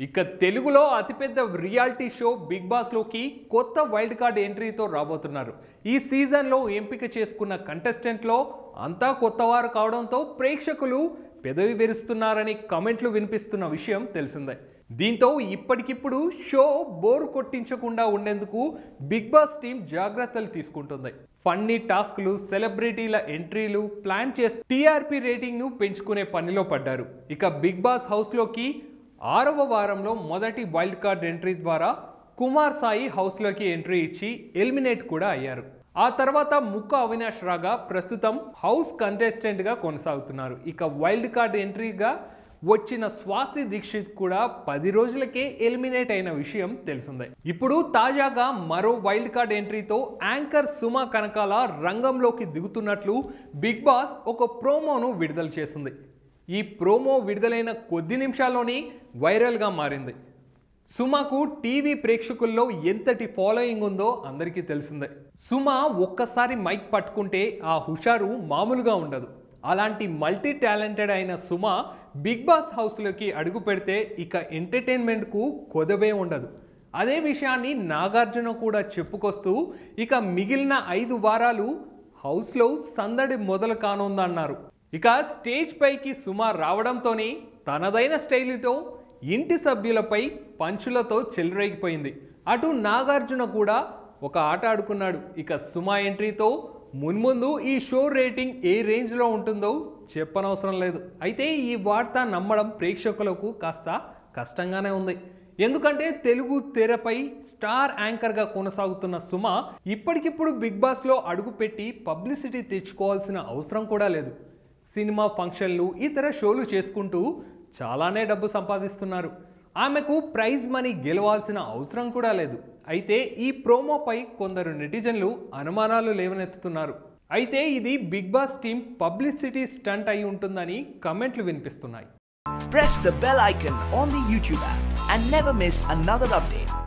ఇక తెలుగులో అతిపెద్ద రియాలిటీ షో బిగ్ బాస్లోకి కొత్త వైల్డ్ కార్డ్ ఎంట్రీతో రాబోతున్నారు ఈ సీజన్లో ఎంపిక చేసుకున్న కంటెస్టెంట్లో అంతా కొత్తవారు కావడంతో ప్రేక్షకులు పెదవి విరుస్తున్నారని కమెంట్లు వినిపిస్తున్న విషయం తెలిసిందే దీంతో ఇప్పటికిప్పుడు షో బోరు కొట్టించకుండా ఉండేందుకు బిగ్ బాస్ టీం జాగ్రత్తలు తీసుకుంటుంది ఫన్నీ టాస్క్లు సెలబ్రిటీల ఎంట్రీలు ప్లాన్ చేసి టీఆర్పీ రేటింగ్ను పెంచుకునే పనిలో పడ్డారు ఇక బిగ్ బాస్ హౌస్లోకి ఆరవ వారంలో మొదటి వైల్డ్ కార్డ్ ఎంట్రీ ద్వారా కుమార్ సాయి హౌస్లోకి ఎంట్రీ ఇచ్చి ఎలిమినేట్ కూడా అయ్యారు ఆ తర్వాత ముక్క అవినాష్ రాగా ప్రస్తుతం హౌస్ కంటెస్టెంట్గా కొనసాగుతున్నారు ఇక వైల్డ్ కార్డ్ ఎంట్రీగా వచ్చిన స్వాతి దీక్షిత్ కూడా పది రోజులకే ఎలిమినేట్ అయిన విషయం తెలిసిందే ఇప్పుడు తాజాగా మరో వైల్డ్ కార్డ్ ఎంట్రీతో యాంకర్ సుమా కనకాల రంగంలోకి దిగుతున్నట్లు బిగ్ బాస్ ఒక ప్రోమోను విడుదల చేసింది ఈ ప్రోమో విడుదలైన కొద్ది నిమిషాల్లోనే వైరల్గా మారింది సుమకు టీవీ ప్రేక్షకుల్లో ఎంతటి ఫాలోయింగ్ ఉందో అందరికీ తెలిసిందే సుమ ఒక్కసారి మైక్ పట్టుకుంటే ఆ హుషారు మామూలుగా ఉండదు అలాంటి మల్టీ టాలెంటెడ్ అయిన సుమ బిగ్ బాస్ హౌస్లోకి అడుగు పెడితే ఇక ఎంటర్టైన్మెంట్కు కొదవే ఉండదు అదే విషయాన్ని నాగార్జున కూడా చెప్పుకొస్తూ ఇక మిగిలిన ఐదు వారాలు హౌస్లో సందడి మొదలు కానుందన్నారు ఇక స్టేజ్ పైకి సుమ రావడంతోనే తనదైన స్టైలుతో ఇంటి సభ్యులపై పంచులతో చెలరేగిపోయింది అటు నాగార్జున కూడా ఒక ఆట ఆడుకున్నాడు ఇక సుమ ఎంట్రీతో మున్ముందు ఈ షో రేటింగ్ ఏ రేంజ్లో ఉంటుందో చెప్పనవసరం లేదు అయితే ఈ వార్త నమ్మడం ప్రేక్షకులకు కాస్త కష్టంగానే ఉంది ఎందుకంటే తెలుగు తెరపై స్టార్ యాంకర్గా కొనసాగుతున్న సుమ ఇప్పటికిప్పుడు బిగ్ బాస్లో అడుగుపెట్టి పబ్లిసిటీ తెచ్చుకోవాల్సిన అవసరం కూడా లేదు సినిమా ఫంక్షన్లు ఇతర షోలు చేసుకుంటూ చాలానే డబ్బు సంపాదిస్తున్నారు ఆమెకు ప్రైజ్ మనీ గెలవాల్సిన అవసరం కూడా లేదు అయితే ఈ ప్రోమోపై కొందరు నెటిజన్లు అనుమానాలు లేవనెత్తుతున్నారు అయితే ఇది Bigg Boss team publicity stunt అయి ఉంటుందని కమెంట్లు వినిపిస్తున్నాయి Press the bell icon on the YouTube app and never miss another update.